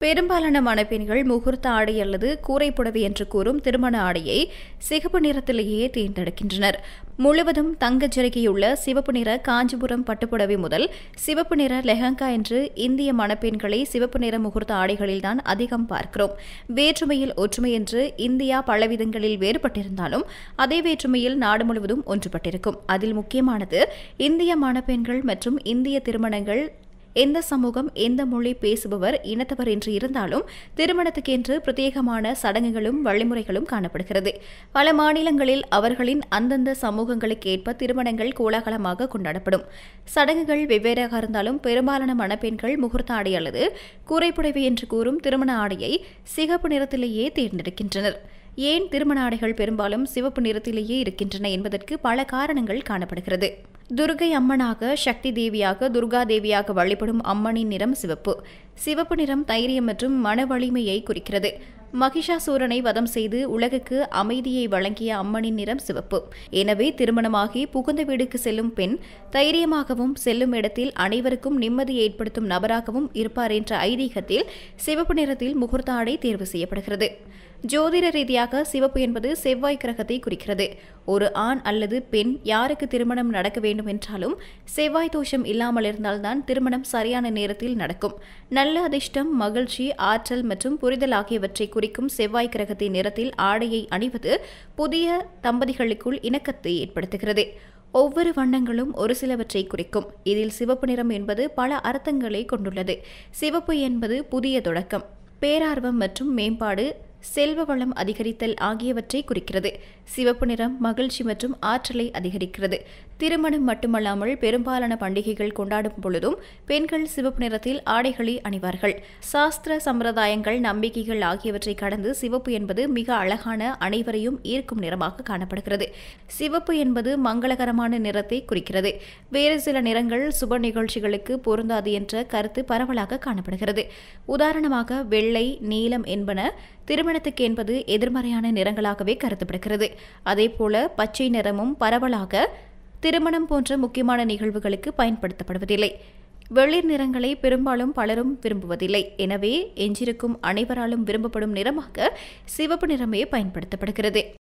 பெரும்பாலான மணப்பெண்கள் முகூர்த்த ஆடை அல்லது கூரை புடவை என்று கூறும் திருமண ஆடையை சிகப்பு நிறத்திலேயே தேர்ந்தெடுக்கின்றனர் முழுவதும் தங்கச் ஜரிகையுள்ள சிவப்பு நிற காஞ்சிபுரம் பட்டுப்புடவை முதல் சிவப்பு நிற லெஹங்கா என்று இந்திய மணப்பெண்களை சிவப்பு நிற முகூர்த்த ஆடைகளில்தான் அதிகம் பார்க்கிறோம் வேற்றுமையில் ஒற்றுமை என்று இந்தியா பலவிதங்களில் வேறுபட்டிருந்தாலும் அதே வேற்றுமையில் நாடு முழுவதும் ஒன்றுபட்டிருக்கும் அதில் முக்கியமானது இந்திய மணப்பெண்கள் மற்றும் இந்திய திருமணங்கள் எந்த சமூகம் எந்த மொழி பேசுபவர் இனத்தவர் என்று இருந்தாலும் திருமணத்துக்கென்று பிரத்யேகமான சடங்குகளும் வழிமுறைகளும் காணப்படுகிறது பல மாநிலங்களில் அவர்களின் அந்தந்த சமூகங்களுக்கு ஏற்ப திருமணங்கள் கோலாகலமாக கொண்டாடப்படும் சடங்குகள் வெவ்வேறாக இருந்தாலும் பெரும்பாலான மணப்பெண்கள் முகூர்த்த ஆடை அல்லது கூரைப்புடவை என்று கூறும் திருமண ஆடையை சிகப்பு நிறத்திலேயே தேர்ந்தெடுக்கின்றனர் ஏன் திருமண ஆடைகள் பெரும்பாலும் சிவப்பு நிறத்திலேயே இருக்கின்றன என்பதற்கு பல காரணங்கள் காணப்படுகிறது துர்கை அம்மனாக சக்தி தேவியாக துர்கா தேவியாக வழிபடும் அம்மனின் நிறம் சிவப்பு சிவப்பு நிறம் தைரியம் மற்றும் மன வலிமையை குறிக்கிறது மகிஷாசூரனை வதம் செய்து உலகுக்கு அமைதியை வழங்கிய அம்மனின் நிறம் சிவப்பு எனவே திருமணமாகி புகுந்த வீடுக்கு செல்லும் பெண் தைரியமாகவும் செல்லும் இடத்தில் அனைவருக்கும் நிம்மதி ஏற்படுத்தும் நபராகவும் இருப்பார் என்ற ஐதீகத்தில் சிவப்பு நிறத்தில் முகூர்த்த ஆடை தேர்வு செய்யப்படுகிறது ஜோதிட ரீதியாக சிவப்பு என்பது செவ்வாய் கிரகத்தை குறிக்கிறது ஒரு ஆண் அல்லது பெண் யாருக்கு திருமணம் நடக்க வேண்டும் என்றாலும் செவ்வாய் தோஷம் இல்லாமல் இருந்தால்தான் திருமணம் சரியான நேரத்தில் நடக்கும் நல்ல அதிர்ஷ்டம் மகிழ்ச்சி ஆற்றல் மற்றும் புரிதல் ஆகியவற்றை குறிக்கும் செவ்வாய் கிரகத்தின் நிறத்தில் ஆடையை அணிவது புதிய தம்பதிகளுக்குள் இணக்கத்தை ஏற்படுத்துகிறது ஒவ்வொரு வண்ணங்களும் ஒரு சிலவற்றை குறிக்கும் இதில் சிவப்பு நிறம் என்பது பல அர்த்தங்களை கொண்டுள்ளது சிவப்பு என்பது புதிய தொடக்கம் பேரார்வம் மற்றும் மேம்பாடு செல்வ வளம் அதிகரித்தல் ஆகியவற்றை குறிக்கிறது சிவப்பு நிறம் மகிழ்ச்சி மற்றும் ஆற்றலை அதிகரிக்கிறது திருமணம் மட்டுமல்லாமல் பெரும்பாலான பண்டிகைகள் கொண்டாடும் பொழுதும் பெண்கள் சிவப்பு நிறத்தில் ஆடைகளை அணிவார்கள் சாஸ்திர சம்பிரதாயங்கள் நம்பிக்கைகள் ஆகியவற்றை கடந்து சிவப்பு என்பது மிக அழகான அனைவரையும் ஈர்க்கும் நிறமாக காணப்படுகிறது சிவப்பு என்பது மங்களகரமான நிறத்தை குறிக்கிறது வேறு சில நிறங்கள் சுப நிகழ்ச்சிகளுக்கு பொருந்தாது என்ற கருத்து பரவலாக காணப்படுகிறது உதாரணமாக வெள்ளை நீலம் என்பன திருமணத்துக்கு என்பது எதிர்மறையான நிறங்களாகவே கருதப்படுகிறது அதேபோல பச்சை நிறமும் பரவலாக திருமணம் போன்ற முக்கியமான நிகழ்வுகளுக்கு பயன்படுத்தப்படுவதில்லை வெளிர் நிறங்களை பெரும்பாலும் பலரும் விரும்புவதில்லை எனவே எஞ்சிருக்கும் அனைவராலும் விரும்பப்படும் நிறமாக சிவப்பு நிறமே பயன்படுத்தப்படுகிறது